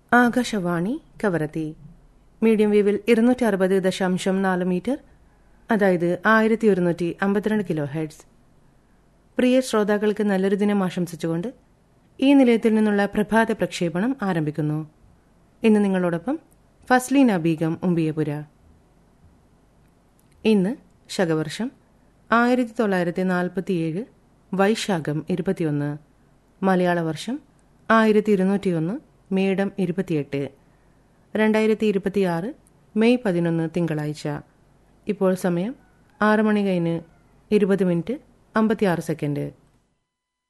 Akashvani Kavaratti medium വേവിൽ ഇരുന്നൂറ്റി അറുപത് ദശാംശം നാല് മീറ്റർ അതായത് ആയിരത്തി ഒരുന്നൂറ്റി അമ്പത്തിരണ്ട് കിലോ ഹെഡ്സ് പ്രിയ ശ്രോതാക്കൾക്ക് നല്ലൊരു ദിനം ആശംസിച്ചുകൊണ്ട് ഈ നിലയത്തിൽ നിന്നുള്ള പ്രഭാത പ്രക്ഷേപണം ആരംഭിക്കുന്നു ഇന്ന് നിങ്ങളോടൊപ്പം ഫസ്ലീന ബീഗം ഉമ്പിയപുര ഇന്ന് ശകവർഷം ആയിരത്തി തൊള്ളായിരത്തി നാൽപ്പത്തിയേഴ് വൈശാഖം ഇരുപത്തിയൊന്ന് മലയാള വർഷം ആയിരത്തി ഇരുന്നൂറ്റിയൊന്ന് മേടം ഇരുപത്തിയെട്ട് രണ്ടായിരത്തി ഇരുപത്തിയാറ് മെയ് പതിനൊന്ന് തിങ്കളാഴ്ച ഇപ്പോൾ സമയം ആറ് മണി കഴിഞ്ഞ് ഇരുപത് മിനിറ്റ് അമ്പത്തിയാറ് സെക്കൻഡ്